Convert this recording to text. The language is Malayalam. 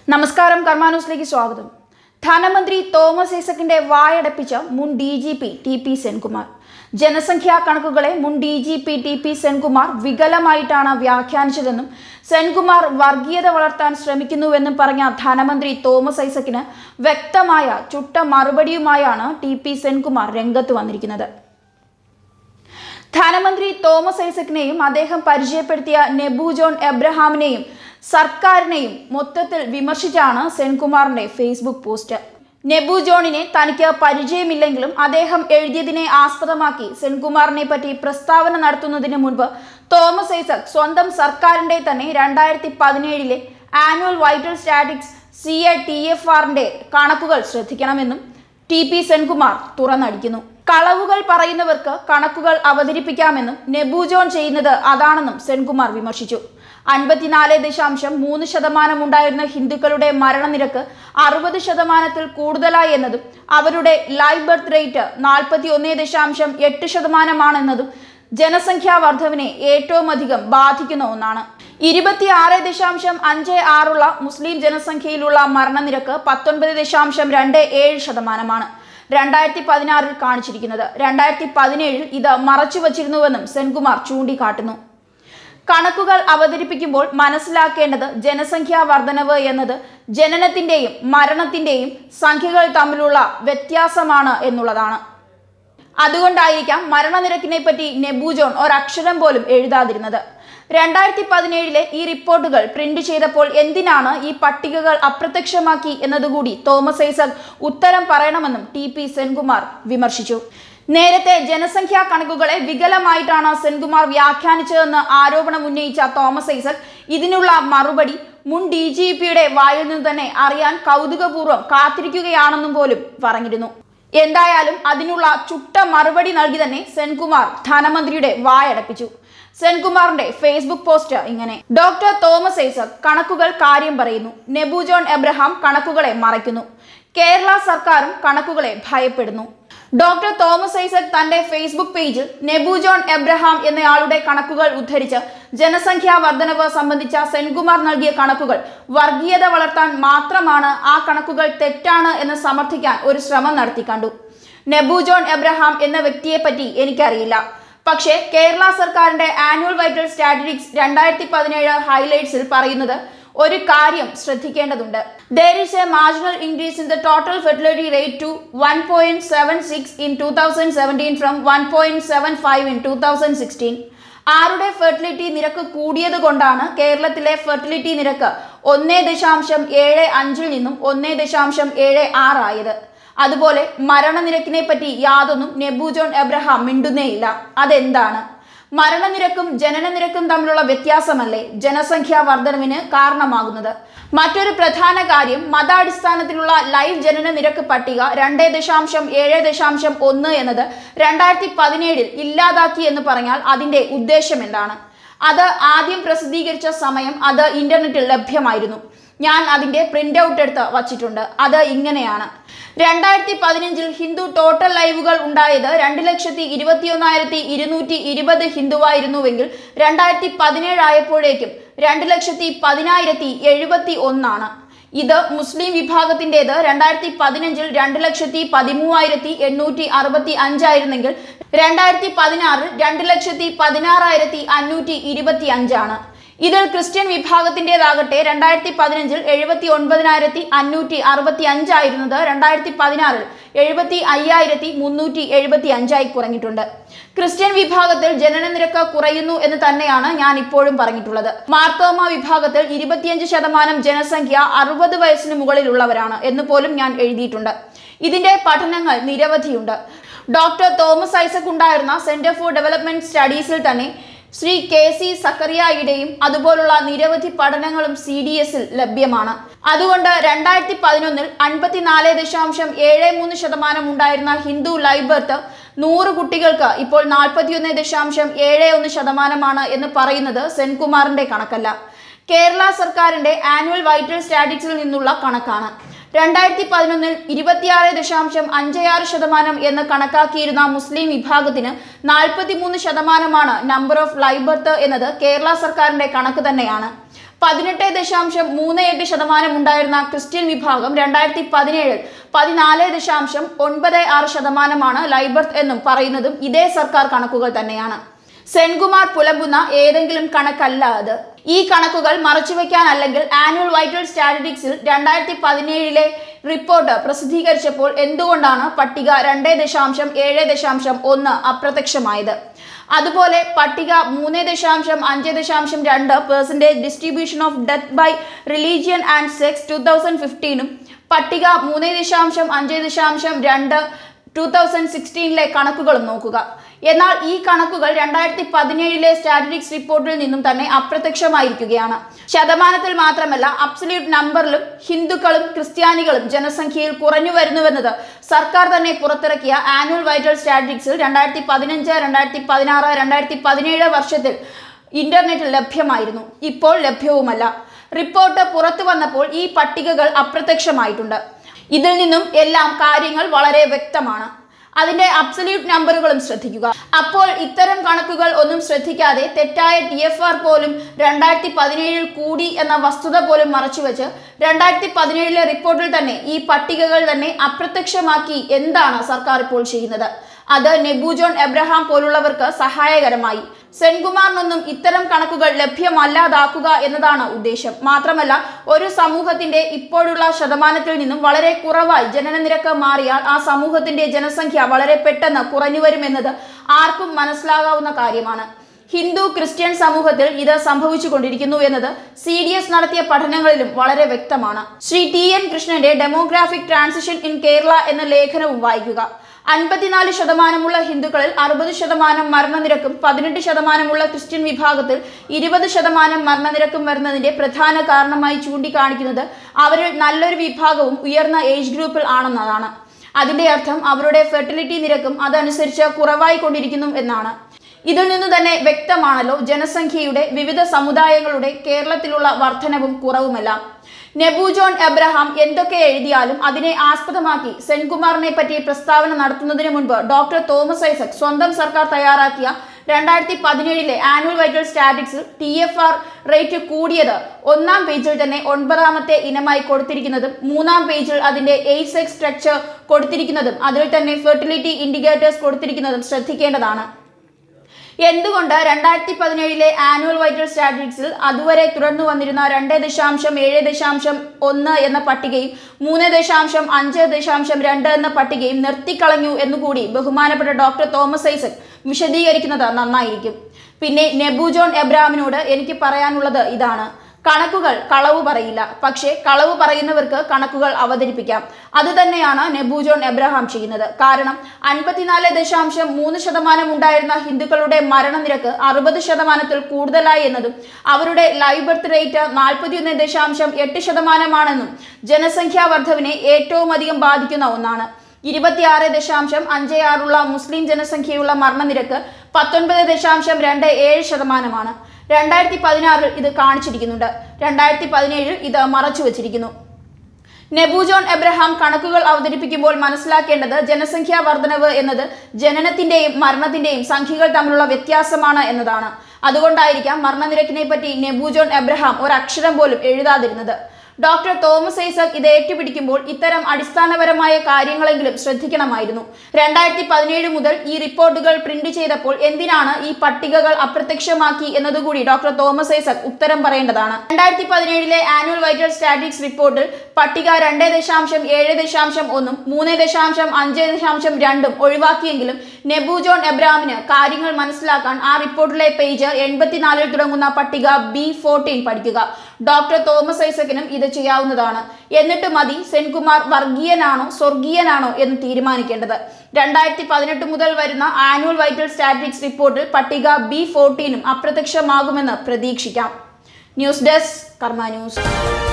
നമസ്കാരം കർമാന്യൂസിലേക്ക് സ്വാഗതം ധനമന്ത്രി തോമസ് ഐസക്കിന്റെ വായടപ്പിച്ച മുൻ D G P T P Senkumar ജനസംഖ്യാ കണക്കുകളെ മുൻ D G P T P Senkumar വികലമായിട്ടാണ് വ്യാഖ്യാനിച്ചതെന്നും സെൻകുമാർ വർഗീയത വളർത്താൻ ശ്രമിക്കുന്നുവെന്നും പറഞ്ഞ ധനമന്ത്രി തോമസ് ഐസക്കിന് വ്യക്തമായ ചുട്ട മറുപടിയുമായാണ് ടി പി സെൻകുമാർ രംഗത്ത് വന്നിരിക്കുന്നത് ധനമന്ത്രി തോമസ് ഐസക്കിനെയും അദ്ദേഹം പരിചയപ്പെടുത്തിയ നെബു ജോൺ എബ്രഹാമിനെയും സർക്കാരിനെയും മൊത്തത്തിൽ വിമർശിച്ചാണ് സെൻകുമാറിന്റെ ഫേസ്ബുക്ക് പോസ്റ്റ് നെബു ജോണിനെ തനിക്ക് പരിചയമില്ലെങ്കിലും അദ്ദേഹം എഴുതിയതിനെ ആസ്പദമാക്കി സെൻകുമാറിനെ പറ്റി പ്രസ്താവന നടത്തുന്നതിന് മുൻപ് തോമസ് ഐസക് സ്വന്തം സർക്കാരിന്റെ തന്നെ രണ്ടായിരത്തി പതിനേഴിലെ annual vital statics C A T F ആറിന്റെ കണക്കുകൾ ശ്രദ്ധിക്കണമെന്നും ടി പി സെൻകുമാർ തുറന്നടിക്കുന്നു കളവുകൾ പറയുന്നവർക്ക് കണക്കുകൾ അവതരിപ്പിക്കാമെന്നും നെബൂജോൺ ചെയ്യുന്നത് അതാണെന്നും സെൻകുമാർ വിമർശിച്ചു അൻപത്തിനാല് ദശാംശം മൂന്ന് ശതമാനം ഉണ്ടായിരുന്ന ഹിന്ദുക്കളുടെ മരണനിരക്ക് അറുപത് ശതമാനത്തിൽ കൂടുതലായി എന്നതും അവരുടെ ലൈവ് ബർത്ത് റേറ്റ് നാൽപ്പത്തി ഒന്ന് ദശാംശം എട്ട് ശതമാനമാണെന്നതും ജനസംഖ്യാ വർധവിനെ ഏറ്റവും അധികം ബാധിക്കുന്ന ഒന്നാണ് ഇരുപത്തിയാറ് ദശാംശം അഞ്ച് ആറുള്ള മുസ്ലിം ജനസംഖ്യയിലുള്ള മരണനിരക്ക് പത്തൊൻപത് ദശാംശം രണ്ട് ഏഴ് ശതമാനമാണ് രണ്ടായിരത്തി പതിനാറിൽ കാണിച്ചിരിക്കുന്നത് രണ്ടായിരത്തി പതിനേഴിൽ ഇത് മറച്ചു വച്ചിരുന്നുവെന്നും സെൻകുമാർ ചൂണ്ടിക്കാട്ടുന്നു കണക്കുകൾ അവതരിപ്പിക്കുമ്പോൾ മനസ്സിലാക്കേണ്ടത് ജനസംഖ്യാ വർധനവ് എന്നത് ജനനത്തിന്റെയും മരണത്തിന്റെയും സംഖ്യകൾ തമ്മിലുള്ള വ്യത്യാസമാണ് എന്നുള്ളതാണ് അതുകൊണ്ടായിരിക്കാം മരണനിരക്കിനെ പറ്റി നെബൂജോൺ ഒരക്ഷരം പോലും എഴുതാതിരുന്നത് രണ്ടായിരത്തി പതിനേഴിലെ ഈ റിപ്പോർട്ടുകൾ പ്രിന്റ് ചെയ്തപ്പോൾ എന്തിനാണ് ഈ പട്ടികകൾ അപ്രത്യക്ഷമാക്കി എന്നതുകൂടി തോമസ് ഐസക് ഉത്തരം പറയണമെന്നും ടി പി സെൻകുമാർ വിമർശിച്ചു നേരത്തെ ജനസംഖ്യാ കണക്കുകളെ വികലമായിട്ടാണ് സെൻകുമാർ വ്യാഖ്യാനിച്ചതെന്ന് ആരോപണം ഉന്നയിച്ച തോമസ് ഐസക് ഇതിനുള്ള മറുപടി മുൻ ഡി ജി പിയുടെ വായിൽ നിന്ന് തന്നെ അറിയാൻ കൗതുകപൂർവ്വം കാത്തിരിക്കുകയാണെന്നും പോലും പറഞ്ഞിരുന്നു എന്തായാലും അതിനുള്ള ചുട്ട മറുപടി നൽകി തന്നെ സെൻകുമാർ ധനമന്ത്രിയുടെ വായടപ്പിച്ചു സെൻകുമാറിന്റെ ഫേസ്ബുക്ക് പോസ്റ്റ് ഇങ്ങനെ ഡോക്ടർ തോമസ് ഐസക് കണക്കുകൾ കാര്യം പറയുന്നു നെബു ജോൺ എബ്രഹാം കണക്കുകളെ മറയ്ക്കുന്നു കേരള സർക്കാരും കണക്കുകളെ ഭയപ്പെടുന്നു ഡോക്ടർ തോമസ് ഐസക് തന്റെ ഫേസ്ബുക്ക് പേജിൽ നെബു ജോൺ എബ്രഹാം എന്നയാളുടെ കണക്കുകൾ ഉദ്ധരിച്ച് ജനസംഖ്യാ വർധനവ് സംബന്ധിച്ച സെൻകുമാർ നൽകിയ കണക്കുകൾ വർഗീയത വളർത്താൻ മാത്രമാണ് ആ കണക്കുകൾ തെറ്റാണ് എന്ന് സമർത്ഥിക്കാൻ ഒരു ശ്രമം നടത്തി കണ്ടു നെബു ജോൺ എബ്രഹാം എന്ന വ്യക്തിയെ പറ്റി എനിക്കറിയില്ല പക്ഷേ കേരള സർക്കാരിന്റെ ആനുവൽ വൈറ്റൽ സ്റ്റാറ്റിസ്റ്റിക്സ് രണ്ടായിരത്തി പതിനേഴ് ഹൈലൈറ്റ്സിൽ പറയുന്നത് ഒരു കാര്യം ശ്രദ്ധിക്കേണ്ടതുണ്ട് there is a marginal increase in the total fertility rate to one point seven six in two thousand seventeen from one point seven five in two thousand sixteen ആരുടെ ഫെർട്ടിലിറ്റി നിരക്ക് കൂടിയത് കൊണ്ടാണ് കേരളത്തിലെ ഫെർട്ടിലിറ്റി നിരക്ക് ഒന്നേ ദശാംശം ഏഴ് അഞ്ചിൽ നിന്നും ഒന്നേ ദശാംശം ഏഴ് ആറായത് അതുപോലെ മരണനിരക്കിനെ പറ്റി യാതൊന്നും നെബൂജോൺ എബ്രഹാം മിണ്ടുന്നേയില്ല അതെന്താണ് മരണനിരക്കും ജനനനിരക്കും തമ്മിലുള്ള വ്യത്യാസമല്ലേ ജനസംഖ്യാ വർധനവിന് കാരണമാകുന്നത് മറ്റൊരു പ്രധാന കാര്യം മതാടിസ്ഥാനത്തിലുള്ള ലൈവ് ജനന നിരക്ക് പട്ടിക രണ്ടേ ദശാംശം ഏഴ് ദശാംശം ഒന്ന് എന്നത് രണ്ടായിരത്തി പതിനേഴിൽ ഇല്ലാതാക്കി എന്ന് പറഞ്ഞാൽ അതിന്റെ ഉദ്ദേശം എന്താണ് അത് ആദ്യം പ്രസിദ്ധീകരിച്ച സമയം അത് ഇന്റർനെറ്റിൽ ലഭ്യമായിരുന്നു ഞാൻ അതിന്റെ പ്രിന്റ് ഔട്ട് എടുത്ത് വച്ചിട്ടുണ്ട് അത് ഇങ്ങനെയാണ് രണ്ടായിരത്തി പതിനഞ്ചിൽ ഹിന്ദു ടോട്ടൽ ലൈവുകൾ ഉണ്ടായത് രണ്ട് ലക്ഷത്തി ഇരുപത്തിയൊന്നായിരത്തി ഇരുന്നൂറ്റി ഇരുപത് ഹിന്ദുവായിരുന്നുവെങ്കിൽ രണ്ടായിരത്തി പതിനേഴ് ആയപ്പോഴേക്കും രണ്ട് ലക്ഷത്തി പതിനായിരത്തി എഴുപത്തി ഒന്നാണ് ഇത് മുസ്ലിം വിഭാഗത്തിൻ്റെത് രണ്ടായിരത്തി പതിനഞ്ചിൽ രണ്ട് ലക്ഷത്തി പതിമൂവായിരത്തി എണ്ണൂറ്റി അറുപത്തി അഞ്ചായിരുന്നെങ്കിൽ രണ്ടായിരത്തി പതിനാറിൽ രണ്ട് ലക്ഷത്തി പതിനാറായിരത്തി അഞ്ഞൂറ്റി ഇരുപത്തി അഞ്ചാണ് ഇതിൽ ക്രിസ്ത്യൻ വിഭാഗത്തിൻ്റെതാകട്ടെ രണ്ടായിരത്തി പതിനഞ്ചിൽ എഴുപത്തി ഒൻപതിനായിരത്തി അഞ്ഞൂറ്റി അറുപത്തി അഞ്ചായിരുന്നത് രണ്ടായിരത്തി പതിനാറിൽ എഴുപത്തി അയ്യായിരത്തി മുന്നൂറ്റി എഴുപത്തി അഞ്ചായി കുറഞ്ഞിട്ടുണ്ട് ക്രിസ്ത്യൻ വിഭാഗത്തിൽ ജനനനിരക്ക് കുറയുന്നു എന്ന് തന്നെയാണ് ഞാൻ ഇപ്പോഴും പറഞ്ഞിട്ടുള്ളത് മാർത്തോമ വിഭാഗത്തിൽ ഇരുപത്തിയഞ്ച് ശതമാനം ജനസംഖ്യ അറുപത് വയസ്സിന് മുകളിലുള്ളവരാണ് എന്ന് പോലും ഞാൻ എഴുതിയിട്ടുണ്ട് ഇതിന്റെ പഠനങ്ങൾ നിരവധിയുണ്ട് ഡോക്ടർ തോമസ് ഐസക് ഉണ്ടായിരുന്ന സെന്റർ ഫോർ ഡെവലപ്മെന്റ് സ്റ്റഡീസിൽ തന്നെ ശ്രീ കെ സി സക്കറിയായുടെയും അതുപോലുള്ള നിരവധി പഠനങ്ങളും സി ഡി എസിൽ ലഭ്യമാണ് അതുകൊണ്ട് രണ്ടായിരത്തി പതിനൊന്നിൽ അൻപത്തിനാല് ദശാംശം ഏഴ് മൂന്ന് ശതമാനം ഉണ്ടായിരുന്ന ഹിന്ദു ലൈവ് ബർത്ത് നൂറ് കുട്ടികൾക്ക് ഇപ്പോൾ നാൽപ്പത്തിയൊന്ന് ദശാംശം ഏഴ് ഒന്ന് ശതമാനമാണ് എന്ന് പറയുന്നത് സെൻകുമാറിന്റെ കണക്കല്ല കേരള സർക്കാരിന്റെ ആനുവൽ വൈറ്റൽ സ്റ്റാറ്റിക്സിൽ നിന്നുള്ള കണക്കാണ് രണ്ടായിരത്തി പതിനൊന്നിൽ ഇരുപത്തിയാറ് ദശാംശം അഞ്ച് ആറ് ശതമാനം എന്ന് കണക്കാക്കിയിരുന്ന മുസ്ലിം വിഭാഗത്തിന് നാൽപ്പത്തിമൂന്ന് ശതമാനമാണ് നമ്പർ ഓഫ് ലൈവ് ബർത്ത് എന്നത് കേരള സർക്കാരിന്റെ കണക്ക് തന്നെയാണ് പതിനെട്ട് ദശാംശം മൂന്ന് എട്ട് ശതമാനം ഉണ്ടായിരുന്ന ക്രിസ്ത്യൻ വിഭാഗം രണ്ടായിരത്തി പതിനേഴിൽ പതിനാല് ദശാംശം ഒൻപത് ആറ് ശതമാനമാണ് ലൈബർത്ത് എന്നും പറയുന്നതും ഇതേ സർക്കാർ കണക്കുകൾ തന്നെയാണ് സെൻകുമാർ പുലമ്പുന്ന ഏതെങ്കിലും കണക്കല്ല അത് ഈ കണക്കുകൾ മറച്ചുവെക്കാൻ അല്ലെങ്കിൽ ആനുവൽ വൈറ്റൽ സ്റ്റാറ്റിസ്റ്റിക്സിൽ രണ്ടായിരത്തി പതിനേഴിലെ റിപ്പോർട്ട് പ്രസിദ്ധീകരിച്ചപ്പോൾ എന്തുകൊണ്ടാണ് പട്ടിക രണ്ട് ദശാംശം ഏഴ് ദശാംശം ഒന്ന് അപ്രത്യക്ഷമായത് അതുപോലെ പട്ടിക മൂന്ന് ദശാംശം അഞ്ച് ദശാംശം രണ്ട് percentage distribution of death by religion and sex two thousand ഫിഫ്റ്റീനും പട്ടിക മൂന്ന് ദശാംശം അഞ്ച് ദശാംശം രണ്ട് ടു തൗസൻഡ് സിക്സ്റ്റീനിലെ കണക്കുകളും നോക്കുക എന്നാൽ ഈ കണക്കുകൾ രണ്ടായിരത്തി പതിനേഴിലെ സ്റ്റാറ്റിസ്റ്റിക്സ് റിപ്പോർട്ടിൽ നിന്നും തന്നെ അപ്രത്യക്ഷമായിരിക്കുകയാണ് ശതമാനത്തിൽ മാത്രമല്ല അബ്സല്യൂട്ട് നമ്പറിലും ഹിന്ദുക്കളും ക്രിസ്ത്യാനികളും ജനസംഖ്യയിൽ കുറഞ്ഞു വരുന്നുവെന്നത് സർക്കാർ തന്നെ പുറത്തിറക്കിയ ആനുവൽ വൈറ്റൽ സ്റ്റാറ്റിസ്റ്റിക്സിൽ രണ്ടായിരത്തി പതിനഞ്ച് രണ്ടായിരത്തി പതിനാറ് രണ്ടായിരത്തി പതിനേഴ് വർഷത്തിൽ ഇന്റർനെറ്റിൽ ലഭ്യമായിരുന്നു ഇപ്പോൾ ലഭ്യവുമല്ല റിപ്പോർട്ട് പുറത്തു വന്നപ്പോൾ ഈ പട്ടികകൾ അപ്രത്യക്ഷമായിട്ടുണ്ട് ഇതിൽ നിന്നും എല്ലാം കാര്യങ്ങൾ വളരെ വ്യക്തമാണ് അതിന്റെ അബ്സല്യൂട്ട് നമ്പറുകളും ശ്രദ്ധിക്കുക അപ്പോൾ ഇത്തരം കണക്കുകൾ ഒന്നും ശ്രദ്ധിക്കാതെ തെറ്റായ ടി എഫ് ആർ പോലും രണ്ടായിരത്തി പതിനേഴിൽ കൂടി എന്ന വസ്തുത പോലും മറച്ചുവെച്ച് രണ്ടായിരത്തി പതിനേഴിലെ റിപ്പോർട്ടിൽ തന്നെ ഈ പട്ടികകൾ തന്നെ അപ്രത്യക്ഷമാക്കി എന്താണ് സർക്കാർ ഇപ്പോൾ ചെയ്യുന്നത് അത് നെബൂജോൺ എബ്രഹാം പോലുള്ളവർക്ക് സഹായകരമായി സെൻകുമാറിനൊന്നും ഇത്തരം കണക്കുകൾ ലഭ്യമല്ലാതാക്കുക എന്നതാണ് ഉദ്ദേശം മാത്രമല്ല ഒരു സമൂഹത്തിന്റെ ഇപ്പോഴുള്ള ശതമാനത്തിൽ നിന്നും വളരെ കുറവായി ജനനനിരക്ക് മാറിയാൽ ആ സമൂഹത്തിന്റെ ജനസംഖ്യ വളരെ പെട്ടെന്ന് കുറഞ്ഞു വരുമെന്നത് ആർക്കും മനസ്സിലാകാവുന്ന കാര്യമാണ് ഹിന്ദു ക്രിസ്ത്യൻ സമൂഹത്തിൽ ഇത് സംഭവിച്ചു കൊണ്ടിരിക്കുന്നു എന്നത് സി ഡി എസ് നടത്തിയ പഠനങ്ങളിലും വളരെ വ്യക്തമാണ് ശ്രീ ടി എൻ കൃഷ്ണന്റെ ഡെമോഗ്രാഫിക് ട്രാൻസിഷൻ ഇൻ കേരള എന്ന ലേഖനവും വായിക്കുക അൻപത്തിനാല് ശതമാനമുള്ള ഹിന്ദുക്കളിൽ അറുപത് ശതമാനം മരണനിരക്കും പതിനെട്ട് ശതമാനമുള്ള ക്രിസ്ത്യൻ വിഭാഗത്തിൽ ഇരുപത് ശതമാനം മരണനിരക്കും വരുന്നതിന്റെ പ്രധാന കാരണമായി ചൂണ്ടിക്കാണിക്കുന്നത് അവരിൽ നല്ലൊരു വിഭാഗവും ഉയർന്ന ഏജ് ഗ്രൂപ്പിൽ ആണെന്നതാണ് അതിന്റെ അർത്ഥം അവരുടെ ഫെർട്ടിലിറ്റി നിരക്കും അതനുസരിച്ച് കുറവായി കൊണ്ടിരിക്കുന്നു എന്നാണ് ഇതിൽ നിന്ന് തന്നെ വ്യക്തമാണല്ലോ ജനസംഖ്യയുടെ വിവിധ സമുദായങ്ങളുടെ കേരളത്തിലുള്ള വർധനവും കുറവുമെല്ലാം നെബൂജോൺ എബ്രഹാം എന്തൊക്കെ എഴുതിയാലും അതിനെ ആസ്പദമാക്കി സെൻകുമാറിനെ പറ്റി പ്രസ്താവന നടത്തുന്നതിന് മുൻപ് ഡോക്ടർ തോമസ് ഐസക് സ്വന്തം സർക്കാർ തയ്യാറാക്കിയ രണ്ടായിരത്തി പതിനേഴിലെ ആനുവൽ വൈറ്റൽ സ്റ്റാറ്റിക്സിൽ ടി എഫ് ആർ റേറ്റ് കൂടിയത് ഒന്നാം പേജിൽ തന്നെ ഒൻപതാമത്തെ ഇനമായി കൊടുത്തിരിക്കുന്നതും മൂന്നാം പേജിൽ അതിന്റെ എയ്റ്റ് സെക്സ് സ്ട്രക്ചർ കൊടുത്തിരിക്കുന്നതും അതിൽ തന്നെ ഫെർട്ടിലിറ്റി ഇൻഡിക്കേറ്റേഴ്സ് കൊടുത്തിരിക്കുന്നതും ശ്രദ്ധിക്കേണ്ടതാണ് എന്തുകൊണ്ട് രണ്ടായിരത്തി പതിനേഴിലെ ആനുവൽ വൈറ്റൽ സ്റ്റാറ്റിസ്റ്റിക്സിൽ അതുവരെ തുടർന്നു വന്നിരുന്ന രണ്ട് ദശാംശം ഏഴ് ദശാംശം ഒന്ന് എന്ന പട്ടികയും മൂന്ന് ദശാംശം അഞ്ച് ദശാംശം രണ്ട് എന്ന പട്ടികയും നിർത്തിക്കളഞ്ഞു എന്നുകൂടി ബഹുമാനപ്പെട്ട ഡോക്ടർ തോമസ് ഐസക് വിശദീകരിക്കുന്നത് നന്നായിരിക്കും പിന്നെ നെബൂജോൺ എബ്രാമിനോട് എനിക്ക് പറയാനുള്ളത് ഇതാണ് കണക്കുകൾ കളവ് പറയില്ല പക്ഷേ കളവ് പറയുന്നവർക്ക് കണക്കുകൾ അവതരിപ്പിക്കാം അതുതന്നെയാണ് നെബൂജോൺ എബ്രഹാം ചെയ്യുന്നത് കാരണം അൻപത്തിനാല് ദശാംശം മൂന്ന് ശതമാനം ഉണ്ടായിരുന്ന ഹിന്ദുക്കളുടെ മരണനിരക്ക് അറുപത് ശതമാനത്തിൽ കൂടുതലായി എന്നതും അവരുടെ ലൈവ് ബർത്ത് റേറ്റ് നാൽപ്പത്തിയൊന്ന് ദശാംശം എട്ട് ശതമാനമാണെന്നും ജനസംഖ്യാ വർധവിനെ ഏറ്റവും അധികം ബാധിക്കുന്ന ഒന്നാണ് ഇരുപത്തിയാറ് ദശാംശം അഞ്ച് ആറുള്ള മുസ്ലിം ജനസംഖ്യയുള്ള മരണനിരക്ക് പത്തൊൻപത് ദശാംശം രണ്ട് ഏഴ് ശതമാനമാണ് രണ്ടായിരത്തി പതിനാറിൽ ഇത് കാണിച്ചിരിക്കുന്നുണ്ട് രണ്ടായിരത്തി പതിനേഴിൽ ഇത് മറച്ചു വച്ചിരിക്കുന്നു നെബൂജോൺ എബ്രഹാം കണക്കുകൾ അവതരിപ്പിക്കുമ്പോൾ മനസ്സിലാക്കേണ്ടത് ജനസംഖ്യാ വർധനവ് എന്നത് ജനനത്തിന്റെയും മരണത്തിന്റെയും സംഖ്യകൾ തമ്മിലുള്ള വ്യത്യാസമാണ് എന്നതാണ് അതുകൊണ്ടായിരിക്കാം മരണനിരക്കിനെ പറ്റി നെബൂജോൺ എബ്രഹാം ഒരക്ഷരം പോലും എഴുതാതിരുന്നത് ഡോക്ടർ തോമസ് ഐസക് ഇത് ഏറ്റുപിടിക്കുമ്പോൾ ഇത്തരം അടിസ്ഥാനപരമായ കാര്യങ്ങളെങ്കിലും ശ്രദ്ധിക്കണമായിരുന്നു രണ്ടായിരത്തി പതിനേഴ് മുതൽ ഈ റിപ്പോർട്ടുകൾ പ്രിന്റ് ചെയ്തപ്പോൾ എന്തിനാണ് ഈ പട്ടികകൾ അപ്രത്യക്ഷമാക്കി എന്നതുകൂടി ഡോക്ടർ തോമസ് ഐസക് ഉത്തരം പറയേണ്ടതാണ് രണ്ടായിരത്തി പതിനേഴിലെ ആനുവൽ വൈറ്റൽ സ്റ്റാറ്റിക്സ് റിപ്പോർട്ടിൽ പട്ടിക രണ്ട് ദശാംശം ഏഴ് ദശാംശം ഒന്നും മൂന്ന് ദശാംശം അഞ്ച് ദശാംശം രണ്ടും ഒഴിവാക്കിയെങ്കിലും നെബൂജോൺ എബ്രാമിന് കാര്യങ്ങൾ മനസ്സിലാക്കാൻ ആ റിപ്പോർട്ടിലെ പേജ് എൺപത്തിനാലിൽ തുടങ്ങുന്ന പട്ടിക ബി ഫോർട്ടീൻ പഠിക്കുക ഡോക്ടർ തോമസ് ഐസക്കിനും ഇത് ചെയ്യാവുന്നതാണ് എന്നിട്ട് മതി സെൻകുമാർ വർഗീയനാണോ സ്വർഗീയനാണോ എന്ന് തീരുമാനിക്കേണ്ടത് രണ്ടായിരത്തി പതിനെട്ട് മുതൽ വരുന്ന ആനുവൽ വൈറ്റൽ സ്റ്റാറ്റിക്സ് റിപ്പോർട്ടിൽ പട്ടിക ബി ഫോർട്ടീനും അപ്രത്യക്ഷമാകുമെന്ന് പ്രതീക്ഷിക്കാം ന്യൂസ് ഡെസ്ക് കർമ്മ ന്യൂസ്